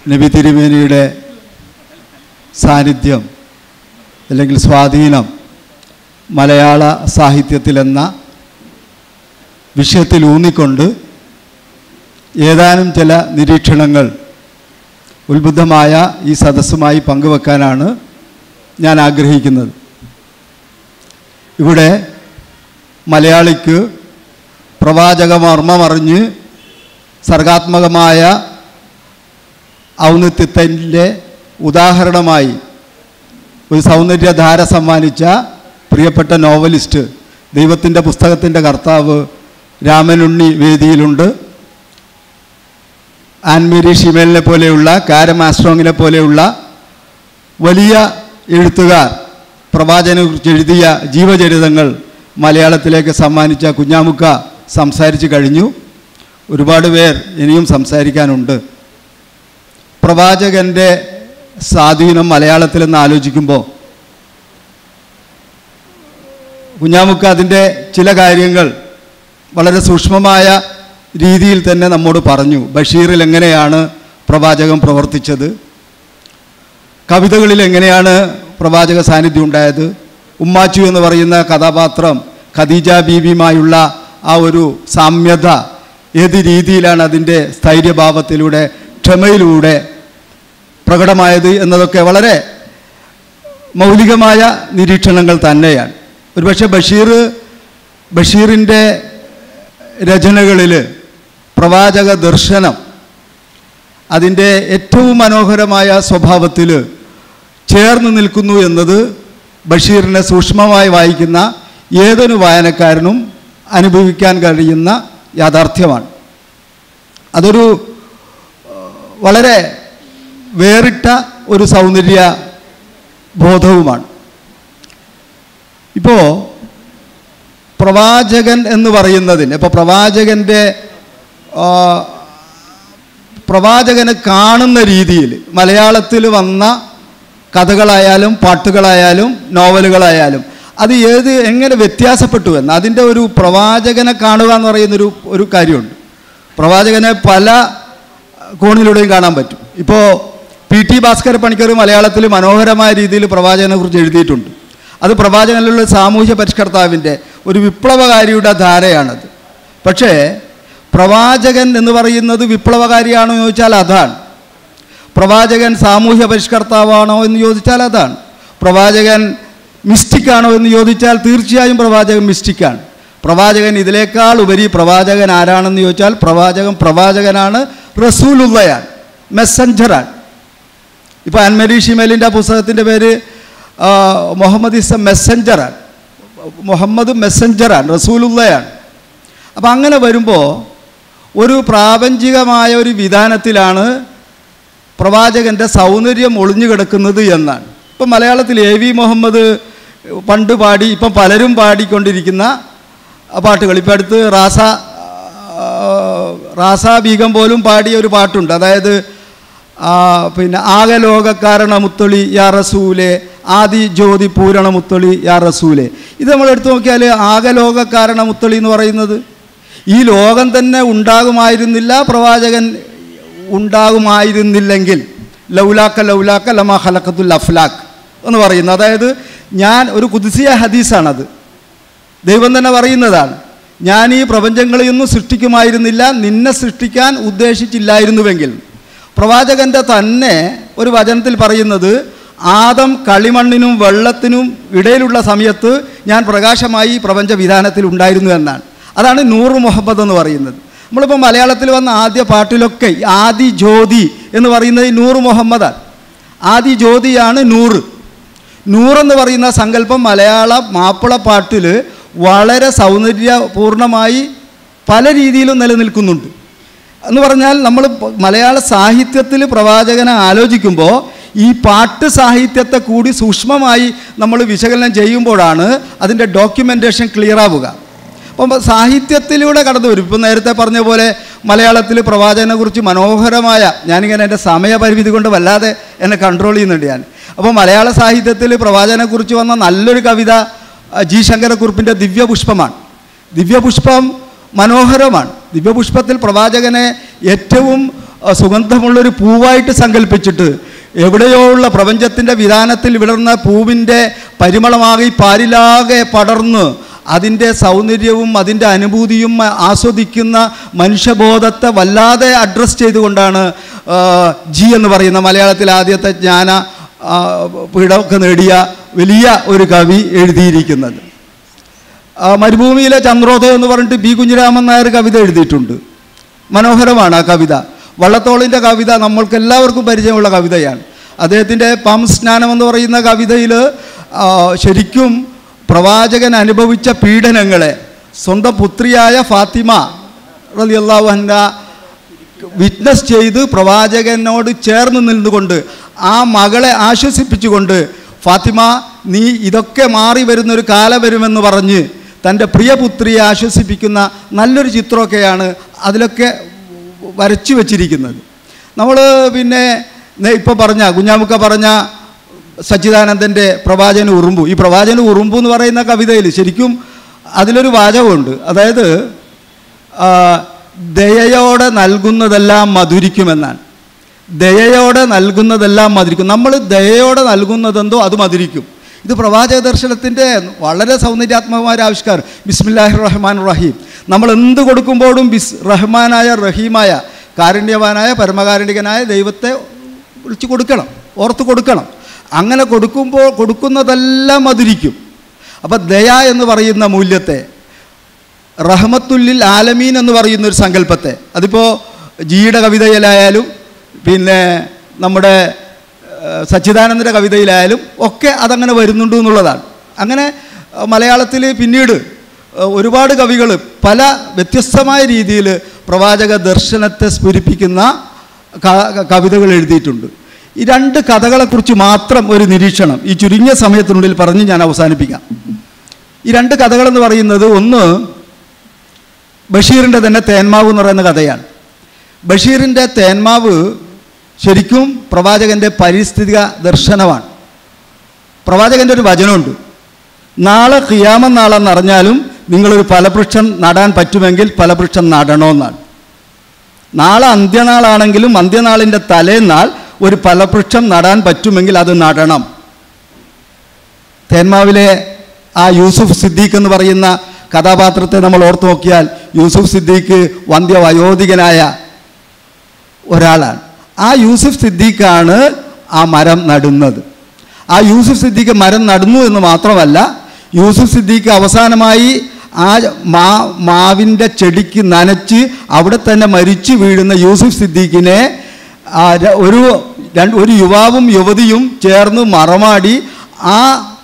നബി തിരുമേനിയുടെ സാന്നിധ്യം അല്ലെങ്കിൽ സ്വാധീനം മലയാള സാഹിത്യത്തിലെന്ന വിഷയത്തിൽ ഊന്നിക്കൊണ്ട് ഏതാനും ചില നിരീക്ഷണങ്ങൾ ഉത്ബുദ്ധമായ ഈ സദസ്സുമായി പങ്കുവെക്കാനാണ് ഞാൻ ആഗ്രഹിക്കുന്നത് ഇവിടെ മലയാളിക്ക് പ്രവാചക മർമ്മമറിഞ്ഞ് സർഗാത്മകമായ ഔന്നിത്യത്തിൻ്റെ ഉദാഹരണമായി ഒരു സൗന്ദര്യധാര സമ്മാനിച്ച പ്രിയപ്പെട്ട നോവലിസ്റ്റ് ദൈവത്തിൻ്റെ പുസ്തകത്തിൻ്റെ കർത്താവ് രാമനുണ്ണി വേദിയിലുണ്ട് ആൻമേരി ഷിമേലിനെ പോലെയുള്ള കാരം ആസ്ട്രോങ്ങിനെ പോലെയുള്ള വലിയ എഴുത്തുകാർ പ്രവാചകനെക്കുറിച്ച് എഴുതിയ ജീവചരിതങ്ങൾ മലയാളത്തിലേക്ക് സമ്മാനിച്ച കുഞ്ഞാമുക്ക സംസാരിച്ചു കഴിഞ്ഞു ഒരുപാട് പേർ ഇനിയും സംസാരിക്കാനുണ്ട് പ്രവാചകൻ്റെ സ്വാധീനം മലയാളത്തിലെന്ന് ആലോചിക്കുമ്പോൾ കുഞ്ഞാമുക്ക അതിൻ്റെ ചില കാര്യങ്ങൾ വളരെ സൂക്ഷ്മമായ രീതിയിൽ തന്നെ നമ്മോട് പറഞ്ഞു ബഷീറിൽ എങ്ങനെയാണ് പ്രവാചകൻ പ്രവർത്തിച്ചത് കവിതകളിൽ എങ്ങനെയാണ് പ്രവാചക സാന്നിധ്യം ഉണ്ടായത് ഉമ്മാച്ചു എന്ന് പറയുന്ന കഥാപാത്രം ഖദീജ ബീവിയുമായുള്ള ആ ഒരു സാമ്യത ഏത് രീതിയിലാണ് അതിൻ്റെ സ്ഥൈര്യഭാവത്തിലൂടെ ക്ഷമയിലൂടെ പ്രകടമായത് എന്നതൊക്കെ വളരെ മൗലികമായ നിരീക്ഷണങ്ങൾ തന്നെയാണ് ഒരുപക്ഷെ ബഷീർ ബഷീറിൻ്റെ രചനകളിൽ പ്രവാചക ദർശനം അതിൻ്റെ ഏറ്റവും മനോഹരമായ സ്വഭാവത്തിൽ ചേർന്ന് നിൽക്കുന്നു എന്നത് ബഷീറിനെ സൂക്ഷ്മമായി വായിക്കുന്ന ഏതൊരു വായനക്കാരനും അനുഭവിക്കാൻ കഴിയുന്ന യാഥാർത്ഥ്യമാണ് അതൊരു ഏഹ്, വളരെ വേറിട്ട ഒരു സൗന്ദര്യ ബോധവുമാണ് ഇപ്പോൾ പ്രവാചകൻ എന്ന് പറയുന്നതിന് ഇപ്പോൾ പ്രവാചകൻ്റെ ആ, പ്രവാചകനെ കാണുന്ന രീതിയിൽ മലയാളത്തിൽ വന്ന കഥകളായാലും പാട്ടുകളായാലും നോവലുകളായാലും അത് ഏത് എങ്ങനെ വ്യത്യാസപ്പെട്ടു എന്ന് അതിൻ്റെ ഒരു പ്രവാചകനെ കാണുക എന്ന് പറയുന്നൊരു ഒരു കാര്യമുണ്ട് പ്രവാചകനെ പല കോണിലൂടെയും കാണാൻ പറ്റും ഇപ്പോൾ പി ടി ഭാസ്കര പണിക്കർ മലയാളത്തിൽ മനോഹരമായ രീതിയിൽ പ്രവാചകനെ കുറിച്ച് എഴുതിയിട്ടുണ്ട് അത് പ്രവാചകനിലുള്ള സാമൂഹ്യ പരിഷ്കർത്താവിൻ്റെ ഒരു വിപ്ലവകാരിയുടെ ധാരയാണത് പക്ഷേ പ്രവാചകൻ എന്ന് പറയുന്നത് വിപ്ലവകാരിയാണോ എന്ന് ചോദിച്ചാൽ അതാണ് പ്രവാചകൻ സാമൂഹ്യ പരിഷ്കർത്താവാണോ എന്ന് ചോദിച്ചാൽ അതാണ് പ്രവാചകൻ മിസ്റ്റിക്കാണോ എന്ന് ചോദിച്ചാൽ തീർച്ചയായും പ്രവാചകൻ മിസ്റ്റിക്കാണ് പ്രവാചകൻ ഇതിനേക്കാൾ ഉപരി പ്രവാചകൻ ആരാണെന്ന് ചോദിച്ചാൽ പ്രവാചകൻ പ്രവാചകനാണ് റസൂലുള്ളയാണ് മെസ്സഞ്ചറാണ് ഇപ്പോൾ അൻമരി ഷിമേലിൻ്റെ പുസ്തകത്തിൻ്റെ പേര് ആ, മുഹമ്മദ് ഇസ് എ മെസ്സഞ്ചറാണ് മുഹമ്മദ് മെസ്സഞ്ചറാണ് റസൂലുള്ളയാണ് അപ്പം അങ്ങനെ വരുമ്പോൾ ഒരു പ്രാപഞ്ചികമായ ഒരു വിധാനത്തിലാണ് പ്രവാചകൻ്റെ സൗന്ദര്യം ഒളിഞ്ഞു കിടക്കുന്നത് എന്നാണ് ഇപ്പം മലയാളത്തിൽ എ വി മുഹമ്മദ് പണ്ട് പാടി ഇപ്പം പലരും പാടിക്കൊണ്ടിരിക്കുന്ന പാട്ടുകൾ ഇപ്പം അടുത്ത് റാസ ആ, റാസ ബീഗം പോലും പാടിയ ഒരു പാട്ടുണ്ട് അതായത് ആ, പിന്നെ ആകെ ലോകക്കാരണ മുത്തളി യാ റസൂലെ ആദി ജ്യോതി പൂരണ മുത്തളി യാ റസൂലെ ഇത് നമ്മൾ എടുത്തു നോക്കിയാൽ ആകെ ലോകക്കാരണ മുത്തളി എന്ന് പറയുന്നത് ഈ ലോകം തന്നെ ഉണ്ടാകുമായിരുന്നില്ല പ്രവാചകൻ ഉണ്ടാകുമായിരുന്നില്ലെങ്കിൽ ലൗലാക്ക ലൗലാക്ക ലമ ഹലക്കത്തുൽ അഫ്ലാഖ് എന്ന് പറയുന്നു അതായത് ഞാൻ ഒരു കുതിസിയ ഹദീസാണത് ദൈവം തന്നെ പറയുന്നതാണ് ഞാൻ ഈ പ്രപഞ്ചങ്ങളെയൊന്നും സൃഷ്ടിക്കുമായിരുന്നില്ല നിന്നെ സൃഷ്ടിക്കാൻ ഉദ്ദേശിച്ചില്ലായിരുന്നുവെങ്കിൽ പ്രവാചകൻ്റെ തന്നെ ഒരു വചനത്തിൽ പറയുന്നത് ആദം കളിമണ്ണിനും വെള്ളത്തിനും ഇടയിലുള്ള സമയത്ത് ഞാൻ പ്രകാശമായി ഈ പ്രപഞ്ച വിധാനത്തിൽ ഉണ്ടായിരുന്നു എന്നാണ് അതാണ് നൂറ് മുഹമ്മദ് എന്ന് പറയുന്നത് നമ്മളിപ്പോൾ മലയാളത്തിൽ വന്ന ആദ്യ പാട്ടിലൊക്കെ ഈ ആദി ജ്യോതി എന്ന് പറയുന്നത് ഈ നൂറ് മുഹമ്മദാണ് ആദി ജ്യോതിയാണ് നൂറ് നൂറെന്ന് പറയുന്ന സങ്കല്പം മലയാള മാപ്പിളപ്പാട്ടിൽ വളരെ സൗന്ദര്യപൂർണമായി പല രീതിയിലും നിലനിൽക്കുന്നുണ്ട് എന്ന് പറഞ്ഞാൽ നമ്മൾ പ- മലയാള സാഹിത്യത്തിൽ പ്രവാചകനെ ആലോചിക്കുമ്പോൾ ഈ പാട്ട് സാഹിത്യത്തെ കൂടി സൂക്ഷ്മമായി നമ്മൾ വിശകലനം ചെയ്യുമ്പോഴാണ് അതിൻ്റെ ഡോക്യുമെൻറ്റേഷൻ ക്ലിയർ ആവുക അപ്പം സാഹിത്യത്തിലൂടെ കടന്നു വരും ഇപ്പം നേരത്തെ പറഞ്ഞ പോലെ മലയാളത്തിൽ പ്രവാചകനെക്കുറിച്ച് മനോഹരമായ ഞാനിങ്ങനെ എൻ്റെ സമയപരിമിതി കൊണ്ട് വല്ലാതെ എന്നെ കൺട്രോൾ ചെയ്യുന്നുണ്ട് ഞാൻ അപ്പോൾ മലയാള സാഹിത്യത്തിൽ പ്രവാചകനെക്കുറിച്ച് വന്ന നല്ലൊരു കവിത ആ, ജി ശങ്കരക്കുറുപ്പിൻ്റെ ദിവ്യപുഷ്പമാണ് ദിവ്യപുഷ്പം മനോഹരമാണ് ദിവ്യപുഷ്പത്തിൽ പ്രവാചകനെ ഏറ്റവും ആ, സുഗന്ധമുള്ളൊരു പൂവായിട്ട് സങ്കല്പിച്ചിട്ട് എവിടെയോ ഉള്ള പ്രപഞ്ചത്തിൻ്റെ വിധാനത്തിൽ വിടർന്ന പൂവിൻ്റെ പരിമളമാകി പാരിലാകെ പടർന്ന് അതിൻ്റെ സൗന്ദര്യവും അതിൻ്റെ അനുഭൂതിയും ആസ്വദിക്കുന്ന മനുഷ്യബോധത്തെ വല്ലാതെ അഡ്രസ്സ് ചെയ്തുകൊണ്ടാണ് ആ, ജി എന്ന് പറയുന്ന മലയാളത്തിൽ ആദ്യത്തെ ജ്ഞാന ആ, പീഠമൊക്കെ നേടിയ വലിയ ഒരു കവി എഴുതിയിരിക്കുന്നത് ആ, മരുഭൂമിയിലെ ചന്ദ്രോദയം എന്ന് പറഞ്ഞിട്ട് ബി കുഞ്ഞിരാമൻ നായർ കവിത എഴുതിയിട്ടുണ്ട് മനോഹരമാണ് ആ കവിത വള്ളത്തോളിൻ്റെ കവിത നമ്മൾക്ക് എല്ലാവർക്കും പരിചയമുള്ള കവിതയാണ് അദ്ദേഹത്തിൻ്റെ പം സ്നാനം എന്ന് പറയുന്ന കവിതയിൽ ശരിക്കും പ്രവാചകൻ അനുഭവിച്ച പീഡനങ്ങളെ സ്വന്തം പുത്രിയായ ഫാത്തിമ റളിയല്ലാഹു അൻഹ വിറ്റ്നസ് ചെയ്ത് പ്രവാചകനോട് ചേർന്ന് നിന്നുകൊണ്ട് ആ മകളെ ആശ്വസിപ്പിച്ചുകൊണ്ട് ഫാത്തിമ നീ ഇതൊക്കെ മാറി വരുന്നൊരു കാലം വരുമെന്ന് പറഞ്ഞ് തൻ്റെ പ്രിയപുത്രിയെ ആശ്വസിപ്പിക്കുന്ന നല്ലൊരു ചിത്രമൊക്കെയാണ് അതിലൊക്കെ വരച്ചു വച്ചിരിക്കുന്നത് നമ്മൾ പിന്നെ ഇപ്പോൾ പറഞ്ഞ കുഞ്ഞാമുക്ക പറഞ്ഞ സച്ചിദാനന്ദൻ്റെ പ്രവാചന ഉറുമ്പു ഈ പ്രവാചന ഉറുമ്പു എന്ന് പറയുന്ന കവിതയിൽ ശരിക്കും അതിലൊരു വാചകമുണ്ട് അതായത് ആ, ദയയോടെ നൽകുന്നതെല്ലാം മധുരിക്കുമെന്നാണ് ദയയോടെ നൽകുന്നതെല്ലാം മധുരിക്കും നമ്മൾ ദയയോടെ നൽകുന്നതെന്തോ അത് മധുരിക്കും ഇത് പ്രവാചക ദർശനത്തിൻ്റെ വളരെ സൗന്ദര്യാത്മകമായ ഒരു ആവിഷ്കാരം ബിസ്മില്ലാഹിർ റഹ്മാൻ റഹീം നമ്മൾ എന്ത് കൊടുക്കുമ്പോഴും ബിസ് റഹ്മാനായ റഹീമായ കാരുണ്യവാനായ പരമകാരുണികനായ ദൈവത്തെ വിളിച്ചു കൊടുക്കണം ഓർത്ത് കൊടുക്കണം അങ്ങനെ കൊടുക്കുമ്പോൾ കൊടുക്കുന്നതെല്ലാം മധുരിക്കും അപ്പം ദയ എന്ന് പറയുന്ന മൂല്യത്തെ റഹമത്തുല്ലിൽ ആലമീൻ എന്ന് പറയുന്ന ഒരു സങ്കല്പത്തെ അതിപ്പോൾ ജിയുടെ കവിതയിലായാലും പിന്നെ നമ്മുടെ ഏഹ്, സച്ചിദാനന്ദൻ്റെ കവിതയിലായാലും ഒക്കെ അതങ്ങനെ വരുന്നുണ്ട് എന്നുള്ളതാണ് അങ്ങനെ മലയാളത്തിൽ പിന്നീട് ഏഹ്, ഒരുപാട് കവികൾ പല വ്യത്യസ്തമായ രീതിയിൽ പ്രവാചക ദർശനത്തെ സ്ഫുരിപ്പിക്കുന്ന ക- കവിതകൾ എഴുതിയിട്ടുണ്ട് ഈ രണ്ട് കഥകളെക്കുറിച്ച് മാത്രം ഒരു നിരീക്ഷണം ഈ ചുരുങ്ങിയ സമയത്തിനുള്ളിൽ പറഞ്ഞ് ഞാൻ അവസാനിപ്പിക്കാം ഈ രണ്ട് കഥകളെന്ന് പറയുന്നത് ഒന്ന് ബഷീറിൻ്റെ തന്നെ തേന്മാവ് എന്ന് പറയുന്ന കഥയാണ് ബഷീറിൻ്റെ തേന്മാവ് ശരിക്കും പ്രവാചകൻ്റെ പരിസ്ഥിതിക ദർശനമാണ് പ്രവാചകൻ്റെ ഒരു വചനമുണ്ട് നാളെ ഖിയാമം നാളെന്ന് അറിഞ്ഞാലും നിങ്ങളൊരു ഫലവൃക്ഷം നടാൻ പറ്റുമെങ്കിൽ ഫലവൃക്ഷം നടണമെന്നാണ് നാളെ അന്ത്യനാളാണെങ്കിലും അന്ത്യനാളിൻ്റെ തലേന്നാൾ ഒരു ഫലവൃക്ഷം നടാൻ പറ്റുമെങ്കിൽ അത് നടണം തേന്മാവിലെ ആ യൂസുഫ് സിദ്ദീഖ് എന്ന് പറയുന്ന കഥാപാത്രത്തെ നമ്മൾ ഓർത്തു നോക്കിയാൽ യൂസുഫ് സിദ്ദീഖ് വന്ധ്യവയോധികനായ ഒരാളാണ് ആ യൂസുഫ് സിദ്ദീഖാണ് ആ മരം നടുന്നത് ആ യൂസുഫ് സിദ്ദീഖ് മരം നടന്നു എന്ന് മാത്രമല്ല യൂസുഫ് സിദ്ദീഖ് അവസാനമായി ആ മാ മാവിൻ്റെ ചെടിക്ക് നനച്ച് അവിടെ തന്നെ മരിച്ചു വീഴുന്ന യൂസുഫ് സിദ്ദീഖിനെ ആ ര- ഒരു രണ്ട് ഒരു യുവാവും യുവതിയും ചേർന്ന് മറമാടി ആ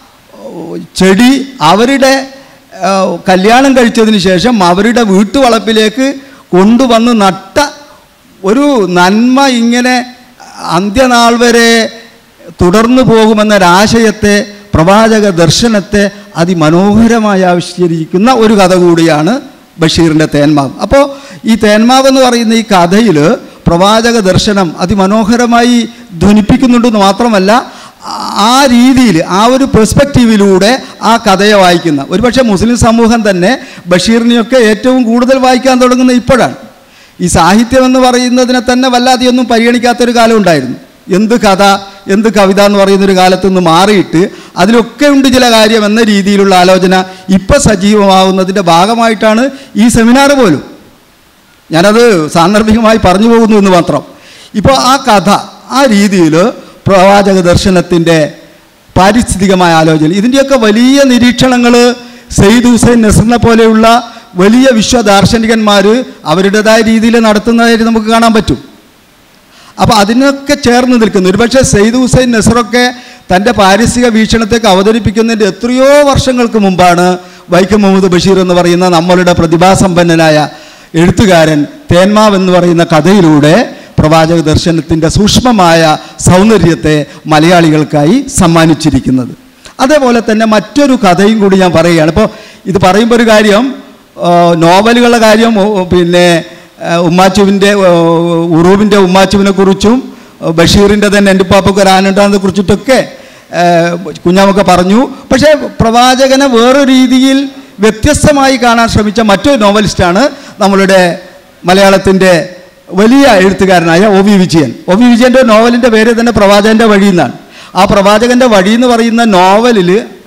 ചെടി അവരുടെ ആ, കല്യാണം കഴിച്ചതിന് ശേഷം അവരുടെ വീട്ടുവളപ്പിലേക്ക് കൊണ്ടുവന്ന് നട്ട ഒരു നന്മ ഇങ്ങനെ അന്ത്യനാൾ വരെ തുടർന്നു പോകുമെന്നൊരാശയത്തെ പ്രവാചക ദർശനത്തെ അതിമനോഹരമായി ആവിഷ്കരിക്കുന്ന ഒരു കഥ കൂടിയാണ് ബഷീറിൻ്റെ തേന്മാവ് അപ്പോൾ ഈ തേന്മാവ് എന്ന് പറയുന്ന ഈ കഥയിൽ പ്രവാചക ദർശനം അതിമനോഹരമായി ധ്വനിപ്പിക്കുന്നുണ്ടെന്ന് മാത്രമല്ല ആ രീതിയിൽ ആ ഒരു പെർസ്പെക്റ്റീവിലൂടെ ആ കഥയെ വായിക്കുന്ന ഒരുപക്ഷെ മുസ്ലിം സമൂഹം തന്നെ ബഷീറിനെയൊക്കെ ഏറ്റവും കൂടുതൽ വായിക്കാൻ തുടങ്ങുന്ന ഇപ്പോഴാണ് ഈ സാഹിത്യം എന്ന് പറയുന്നതിനെ തന്നെ വല്ലാതെയൊന്നും പരിഗണിക്കാത്തൊരു കാലം ഉണ്ടായിരുന്നു എന്ത് കഥ എന്ത് കവിത എന്ന് പറയുന്നൊരു കാലത്ത് നിന്ന് മാറിയിട്ട് അതിലൊക്കെ ഉണ്ട് ചില കാര്യം എന്ന രീതിയിലുള്ള ആലോചന ഇപ്പം സജീവമാവുന്നതിൻ്റെ ഭാഗമായിട്ടാണ് ഈ സെമിനാർ പോലും ഞാനത് സാന്ദർഭികമായി പറഞ്ഞു പോകുന്നു എന്ന് മാത്രം ഇപ്പോൾ ആ കഥ ആ രീതിയിൽ പ്രവാചക ദർശനത്തിൻ്റെ പാരിസ്ഥിതികമായ ആലോചന ഇതിൻ്റെയൊക്കെ വലിയ നിരീക്ഷണങ്ങൾ സെയ്ദ് ഹുസൈൻ നസറിനെ പോലെയുള്ള വലിയ വിശ്വദാർശനികന്മാർ അവരുടേതായ രീതിയിൽ നടത്തുന്നതായിട്ട് നമുക്ക് കാണാൻ പറ്റും അപ്പോൾ അതിനൊക്കെ ചേർന്ന് നിൽക്കുന്നു ഒരുപക്ഷെ സെയ്ദ് ഹുസൈൻ നസറൊക്കെ തൻ്റെ പാരിസ്ഥിതിക വീക്ഷണത്തേക്ക് അവതരിപ്പിക്കുന്നതിൻ്റെ എത്രയോ വർഷങ്ങൾക്ക് മുമ്പാണ് വൈക്കം മുഹമ്മദ് ബഷീർ എന്ന് പറയുന്ന നമ്മളുടെ പ്രതിഭാസമ്പന്നനായ എഴുത്തുകാരൻ തേന്മാവ് എന്ന് പറയുന്ന കഥയിലൂടെ പ്രവാചക ദർശനത്തിൻ്റെ സൂക്ഷ്മമായ സൗന്ദര്യത്തെ മലയാളികൾക്കായി സമ്മാനിച്ചിരിക്കുന്നത് അതേപോലെ തന്നെ മറ്റൊരു കഥയും കൂടി ഞാൻ പറയുകയാണ് ഇപ്പോൾ ഇത് പറയുമ്പോൾ ഒരു കാര്യം ആ, നോവലുകളുടെ കാര്യം ഓ, പിന്നെ ആ, ഉമ്മാച്ചുവിൻ്റെ ഓ, ഉറൂബിൻ്റെ ഉമ്മാച്ചുവിനെ കുറിച്ചും ബഷീറിൻ്റെ തന്നെ എൻ്റെ പാപ്പക്ക് ഒരു ആനണ്ടാനെ കുറിച്ചിട്ടൊക്കെ ആ, കുഞ്ഞാമൊക്കെ പറഞ്ഞു പക്ഷേ പ്രവാചകനെ വേറൊരു രീതിയിൽ വ്യത്യസ്തമായി കാണാൻ ശ്രമിച്ച മറ്റൊരു നോവലിസ്റ്റാണ് നമ്മളുടെ മലയാളത്തിൻ്റെ വലിയ എഴുത്തുകാരനായ ഒ വി വിജയൻ ഒ വി വിജയൻ്റെ നോവലിൻ്റെ പേര് തന്നെ പ്രവാചകൻ്റെ വഴി എന്നാണ് ആ പ്രവാചകൻ്റെ വഴി എന്ന് പറയുന്ന നോവലിൽ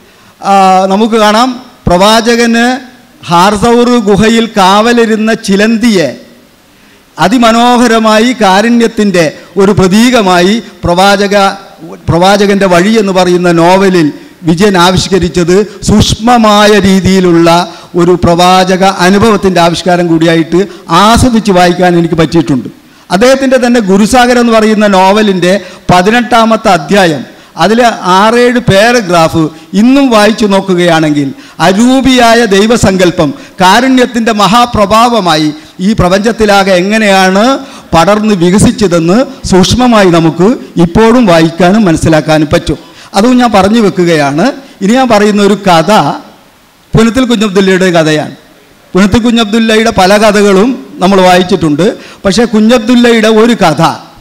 നമുക്ക് കാണാം പ്രവാചകന് ഹാർസൗർ ഗുഹയിൽ കാവലിരുന്ന ചിലന്തിയെ അതിമനോഹരമായി കാരുണ്യത്തിൻ്റെ ഒരു പ്രതീകമായി പ്രവാചക പ്രവാചകൻ്റെ വഴി എന്ന് പറയുന്ന നോവലിൽ വിജയൻ ആവിഷ്കരിച്ചത് സൂക്ഷ്മമായ രീതിയിലുള്ള ഒരു പ്രവാചക അനുഭവത്തിൻ്റെ ആവിഷ്കാരം കൂടിയായിട്ട് ആസ്വദിച്ച് വായിക്കാൻ എനിക്ക് പറ്റിയിട്ടുണ്ട് അദ്ദേഹത്തിൻ്റെ തന്നെ ഗുരുസാഗർ എന്ന് പറയുന്ന നോവലിൻ്റെ പതിനെട്ടാമത്തെ അധ്യായം അതിൽ ആറേഴ് പാരഗ്രാഫ് ഇന്നും വായിച്ചു നോക്കുകയാണെങ്കിൽ അരൂപിയായ ദൈവസങ്കല്പം കാരുണ്യത്തിൻ്റെ മഹാപ്രഭാവമായി ഈ പ്രപഞ്ചത്തിലാകെ എങ്ങനെയാണ് പടർന്ന് വികസിച്ചതെന്ന് സൂക്ഷ്മമായി നമുക്ക് ഇപ്പോഴും വായിക്കാനും മനസ്സിലാക്കാനും പറ്റും അതും ഞാൻ പറഞ്ഞു വെക്കുകയാണ് ഇനി ഞാൻ പറയുന്ന ഒരു കഥ പുനത്തിൽ കുഞ്ഞബ്ദുല്ലയുടെ കഥയാണ് പുനത്തിൽ കുഞ്ഞബ്ദുല്ലയുടെ പല കഥകളും നമ്മൾ വായിച്ചിട്ടുണ്ട് പക്ഷേ കുഞ്ഞബ്ദുല്ലയുടെ ഒരു കഥ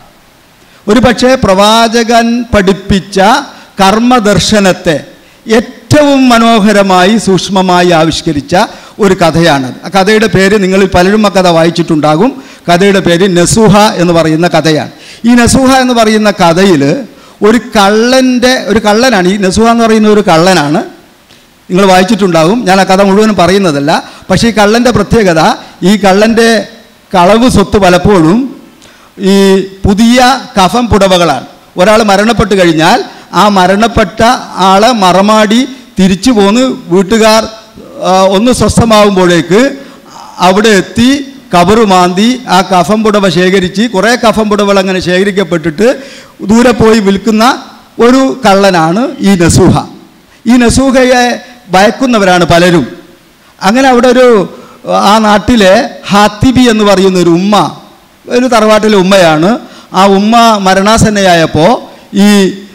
ഒരു പക്ഷേ പ്രവാചകൻ പഠിപ്പിച്ച കർമ്മദർശനത്തെ ഏറ്റവും മനോഹരമായി സൂക്ഷ്മമായി ആവിഷ്കരിച്ച ഒരു കഥയാണത് ആ കഥയുടെ പേര് നിങ്ങളിൽ പലരും ആ കഥ വായിച്ചിട്ടുണ്ടാകും കഥയുടെ പേര് നസൂഹ എന്ന് പറയുന്ന കഥയാണ് ഈ നസൂഹ എന്ന് പറയുന്ന കഥയിൽ ഒരു കള്ളൻ്റെ ഒരു കള്ളനാണ് ഈ നസൂഹ എന്ന് പറയുന്ന ഒരു കള്ളനാണ് നിങ്ങൾ വായിച്ചിട്ടുണ്ടാകും ഞാൻ ആ കഥ മുഴുവനും പറയുന്നതല്ല പക്ഷേ ഈ കള്ളൻ്റെ പ്രത്യേകത ഈ കള്ളൻ്റെ കളവ് സ്വത്ത് പലപ്പോഴും ഈ പുതിയ കഫം പുടവകളാണ് ഒരാൾ മരണപ്പെട്ട് കഴിഞ്ഞാൽ ആ മരണപ്പെട്ട ആളെ മറമാടി തിരിച്ചു പോന്ന് വീട്ടുകാർ ആ, ഒന്ന് സ്വസ്ഥമാകുമ്പോഴേക്ക് അവിടെ എത്തി കബറ് മാന്തി ആ കഫം പുടവ ശേഖരിച്ച് കുറേ കഫം പുടവകൾ അങ്ങനെ ശേഖരിക്കപ്പെട്ടിട്ട് ദൂരെ പോയി വിൽക്കുന്ന ഒരു കള്ളനാണ് ഈ നസൂഹ ഈ നസൂഹയെ ഭയക്കുന്നവരാണ് പലരും അങ്ങനെ അവിടെ ഒരു ആ നാട്ടിലെ ഹാത്തിബി എന്ന് പറയുന്ന ഒരു ഉമ്മ ഒരു തറവാട്ടിലെ ഉമ്മയാണ് ആ ഉമ്മ മരണാസന്നയായപ്പോൾ ഈ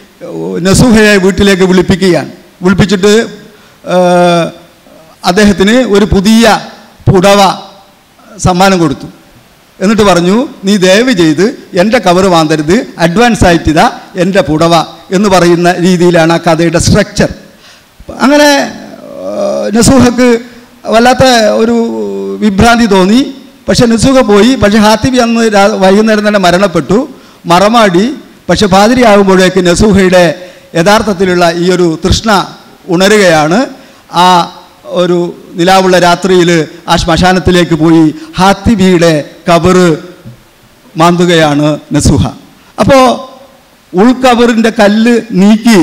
നസൂഹയെ വീട്ടിലേക്ക് വിളിപ്പിക്കുകയാണ് വിളിപ്പിച്ചിട്ട് ആ, അദ്ദേഹത്തിന് ഒരു പുതിയ പുടവ സമ്മാനം കൊടുത്തു എന്നിട്ട് പറഞ്ഞു നീ ദയവ് ചെയ്ത് എൻ്റെ കവറ് വാന്തരുത് അഡ്വാൻസ് ആയിട്ട് ഇതാ എൻ്റെ പുടവ എന്ന് പറയുന്ന രീതിയിലാണ് ആ കഥയുടെ സ്ട്രക്ചർ അങ്ങനെ ആ, നസൂഹക്ക് വല്ലാത്ത ഒരു വിഭ്രാന്തി തോന്നി പക്ഷെ നസൂഹ പോയി പക്ഷെ ഹാത്തിബി അന്ന് രാ- വൈകുന്നേരം തന്നെ മരണപ്പെട്ടു മറമാടി പക്ഷെ പാതിരിയാകുമ്പോഴേക്ക് നസൂഹയുടെ യഥാർത്ഥത്തിലുള്ള ഈ ഒരു തൃഷ്ണ ഉണരുകയാണ് ആ ഒരു നിലാവുള്ള രാത്രിയിൽ ആ ശ്മശാനത്തിലേക്ക് പോയി ഹാത്തിബിയുടെ കബറ് മാന്തുകയാണ് നസൂഹ അപ്പോൾ ഉൾക്കബറിൻ്റെ കല്ല് നീക്കി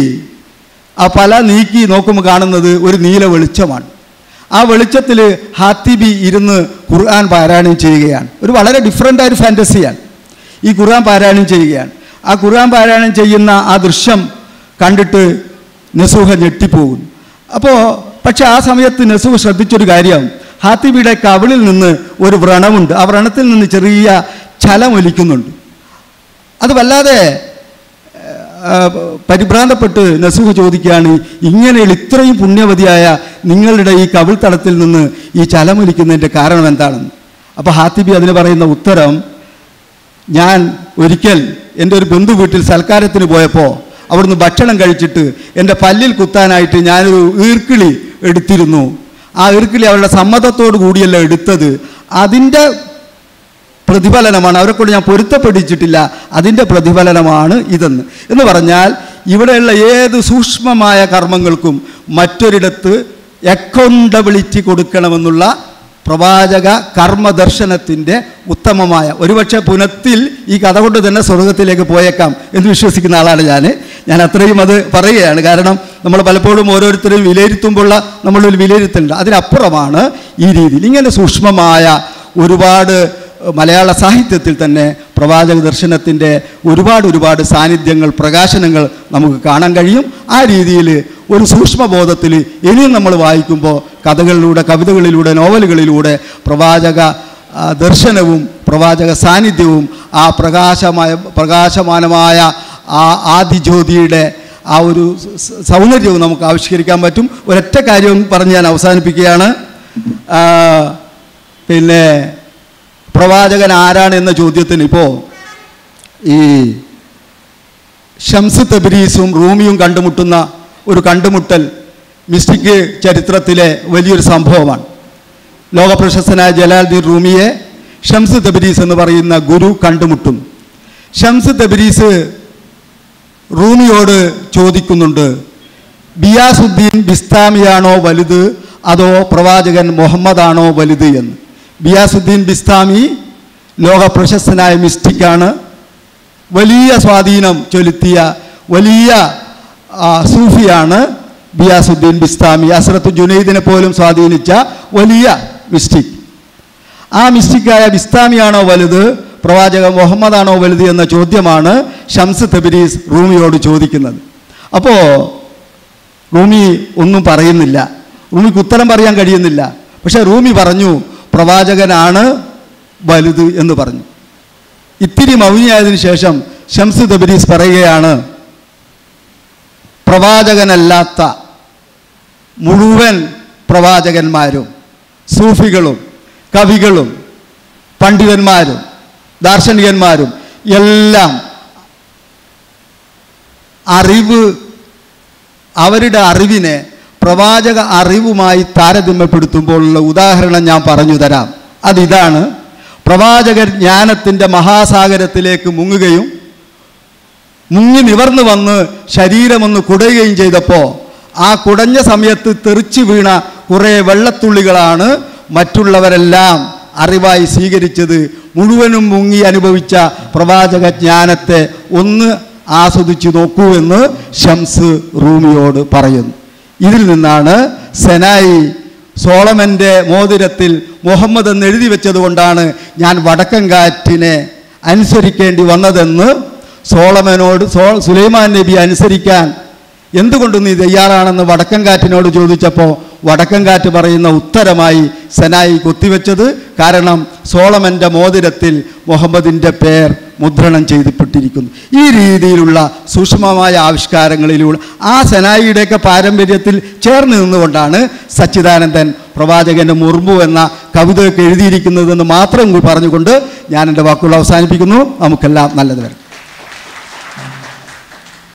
ആ പല നീക്കി നോക്കുമ്പോൾ കാണുന്നത് ഒരു നീല വെളിച്ചമാണ് ആ വെളിച്ചത്തിൽ ഹാത്തിബി ഇരുന്ന് ഖുർആൻ പാരായണം ചെയ്യുകയാണ് ഒരു വളരെ ഡിഫറെൻ്റ് ആയ ഒരു ഫാൻറ്റസിയാണ് ഈ ഖുർആൻ പാരായണം ചെയ്യുകയാണ് ആ ഖുർആൻ പാരായണം ചെയ്യുന്ന ആ ദൃശ്യം കണ്ടിട്ട് നസൂഹ ഞെട്ടിപ്പോകും അപ്പോൾ പക്ഷെ ആ സമയത്ത് നസൂഹ ശ്രദ്ധിച്ചൊരു കാര്യം ഹാത്തിബിയുടെ കവിളിൽ നിന്ന് ഒരു വ്രണമുണ്ട് ആ വ്രണത്തിൽ നിന്ന് ചെറിയ ചലമൊലിക്കുന്നുണ്ട് അത് വല്ലാതെ ആ, പരിഭ്രാന്തപ്പെട്ട് നസൂഹ് ചോദിക്കുകയാണ് ഇങ്ങനെയുള്ള ഇത്രയും പുണ്യവതിയായ നിങ്ങളുടെ ഈ കവിൾത്തടത്തിൽ നിന്ന് ഈ ചലമൊലിക്കുന്നതിൻ്റെ കാരണം എന്താണെന്ന് അപ്പോൾ ഹാത്തിബി അതിന് പറയുന്ന ഉത്തരം ഞാൻ ഒരിക്കൽ എൻ്റെ ഒരു ബന്ധു വീട്ടിൽ സൽക്കാരത്തിന് പോയപ്പോൾ അവിടുന്ന് ഭക്ഷണം കഴിച്ചിട്ട് എൻ്റെ പല്ലിൽ കുത്താനായിട്ട് ഞാനൊരു ഈർക്കിളി എടുത്തിരുന്നു ആ ഈർക്കിളി അവരുടെ സമ്മതത്തോടു കൂടിയല്ല എടുത്തത് അതിൻ്റെ പ്രതിഫലനമാണ് അവരെ കൊണ്ട് ഞാൻ പൊരുത്തപ്പെടിച്ചിട്ടില്ല അതിൻ്റെ പ്രതിഫലനമാണ് ഇതെന്ന് എന്ന് പറഞ്ഞാൽ ഇവിടെയുള്ള ഏത് സൂക്ഷ്മമായ കർമ്മങ്ങൾക്കും മറ്റൊരിടത്ത് അക്കൗണ്ടബിലിറ്റി കൊടുക്കണമെന്നുള്ള പ്രവാചക കർമ്മദർശനത്തിൻ്റെ ഉത്തമമായ ഒരുപക്ഷെ പുനത്തിൽ ഈ കഥ കൊണ്ട് തന്നെ സ്വർഗത്തിലേക്ക് പോയേക്കാം എന്ന് വിശ്വസിക്കുന്ന ആളാണ് ഞാൻ ഞാൻ അത്രയും അത് പറയുകയാണ് കാരണം നമ്മൾ പലപ്പോഴും ഓരോരുത്തരും വിലയിരുത്തുമ്പോൾ നമ്മളൊരു വിലയിരുത്തലുണ്ട് അതിനപ്പുറമാണ് ഈ രീതിയിൽ ഇങ്ങനെ സൂക്ഷ്മമായ ഒരുപാട് മലയാള സാഹിത്യത്തിൽ തന്നെ പ്രവാചക ദർശനത്തിൻ്റെ ഒരുപാട് ഒരുപാട് സാന്നിധ്യങ്ങൾ പ്രകാശനങ്ങൾ നമുക്ക് കാണാൻ കഴിയും ആ രീതിയിൽ ഒരു സൂക്ഷ്മബോധത്തിൽ ഇനിയും നമ്മൾ വായിക്കുമ്പോൾ കഥകളിലൂടെ കവിതകളിലൂടെ നോവലുകളിലൂടെ പ്രവാചക ആ, ദർശനവും പ്രവാചക സാന്നിധ്യവും ആ പ്രകാശമായ പ്രകാശമാനമായ ആ ആദിജ്യോതിയുടെ ആ ഒരു സ- സൗന്ദര്യവും നമുക്ക് ആവിഷ്കരിക്കാൻ പറ്റും ഒരൊറ്റ കാര്യം പറഞ്ഞ് ഞാൻ അവസാനിപ്പിക്കുകയാണ് ആ, പിന്നെ പ്രവാചകൻ ആരാണ് എന്ന ചോദ്യത്തിന് ഇപ്പോൾ ഈ ഷംസ് തബ്രീസും റൂമിയും കണ്ടുമുട്ടുന്ന ഒരു കണ്ടുമുട്ടൽ മിസ്റ്റിക് ചരിത്രത്തിലെ വലിയൊരു സംഭവമാണ് ലോകപ്രശസ്തനായ ജലാലുദ്ദീൻ റൂമിയെ ഷംസ് തബരീസ് എന്ന് പറയുന്ന ഗുരു കണ്ടുമുട്ടും ഷംസ് തബരീസ് റൂമിയോട് ചോദിക്കുന്നുണ്ട് ബിയാസുദ്ദീൻ ബിസ്താമിയാണോ വലുത് അതോ പ്രവാചകൻ മുഹമ്മദാണോ വലുത് എന്ന് ബിയാസുദ്ദീൻ ബിസ്താമി ലോക പ്രശസ്തനായ മിസ്റ്റിക്കാണ് വലിയ സ്വാധീനം ചെലുത്തിയ വലിയ ആ, സൂഫിയാണ് ബിയാസുദ്ദീൻ ബിസ്താമി അസ്രത്ത് ജുനൈദിനെ പോലും സ്വാധീനിച്ച വലിയ മിസ്റ്റിക് ആ മിസ്റ്റിക്കായ ബിസ്താമിയാണോ വലുത് പ്രവാചക മുഹമ്മദാണോ വലുത് എന്ന ചോദ്യമാണ് ഷംസ് തബരീസ് റൂമിയോട് ചോദിക്കുന്നത് അപ്പോൾ റൂമി ഒന്നും പറയുന്നില്ല റൂമിക്ക് ഉത്തരം പറയാൻ കഴിയുന്നില്ല പക്ഷേ റൂമി പറഞ്ഞു പ്രവാചകനാണ് വലുത് എന്ന് പറഞ്ഞു ഇത്തിരി മൗനിയായതിനു ശേഷം ഷംസ് തബരീസ് പറയുകയാണ് പ്രവാചകനല്ലാത്ത മുഴുവൻ പ്രവാചകന്മാരും സൂഫികളും കവികളും പണ്ഡിതന്മാരും ദാർശനികന്മാരും എല്ലാം അറിവ് അവരുടെ അറിവിനെ പ്രവാചക അറിവുമായി താരതമ്യപ്പെടുത്തുമ്പോഴുള്ള ഉദാഹരണം ഞാൻ പറഞ്ഞു തരാം അതിതാണ് പ്രവാചകർ ജ്ഞാനത്തിൻ്റെ മഹാസാഗരത്തിലേക്ക് മുങ്ങുകയും മുങ്ങി നിവർന്നു വന്ന് ശരീരമൊന്ന് കുടയുകയും ചെയ്തപ്പോൾ ആ കുടഞ്ഞ സമയത്ത് തെറിച്ചു വീണ കുറേ വെള്ളത്തുള്ളികളാണ് മറ്റുള്ളവരെല്ലാം അറിവായി സ്വീകരിച്ചത് മുഴുവനും മുങ്ങി അനുഭവിച്ച പ്രവാചക ജ്ഞാനത്തെ ഒന്ന് ആസ്വദിച്ചു നോക്കൂ എന്ന് ഷംസ് റൂമിയോട് പറയുന്നു ഇതിൽ നിന്നാണ് സെനായി സോളമൻ്റെ മോതിരത്തിൽ മുഹമ്മദ് എന്ന് എഴുതി വെച്ചതുകൊണ്ടാണ് ഞാൻ വടക്കൻ കാറ്റിനെ അനുസരിക്കേണ്ടി വന്നതെന്ന് സോളമനോട് സോ സുലൈമാൻ നബി അനുസരിക്കാൻ എന്തുകൊണ്ട് നീ തയ്യാറാണെന്ന് വടക്കൻ കാറ്റിനോട് ചോദിച്ചപ്പോൾ വടക്കൻ കാറ്റ് പറയുന്ന ഉത്തരമായി സെനായി കൊത്തിവെച്ചത് കാരണം സോളമൻ്റെ മോതിരത്തിൽ മുഹമ്മദിൻ്റെ പേർ മുദ്രണം ചെയ്തിപ്പെട്ടിരിക്കുന്നു ഈ രീതിയിലുള്ള സൂക്ഷ്മമായ ആവിഷ്കാരങ്ങളിലൂടെ ആ സെനായിയുടെയൊക്കെ പാരമ്പര്യത്തിൽ ചേർന്ന് നിന്നുകൊണ്ടാണ് സച്ചിദാനന്ദൻ പ്രവാചകൻ്റെ മുർമു എന്ന കവിതയൊക്കെ എഴുതിയിരിക്കുന്നതെന്ന് മാത്രം പറഞ്ഞുകൊണ്ട് ഞാൻ എൻ്റെ വാക്കുകൾ അവസാനിപ്പിക്കുന്നു നമുക്കെല്ലാം നല്ലത് വരും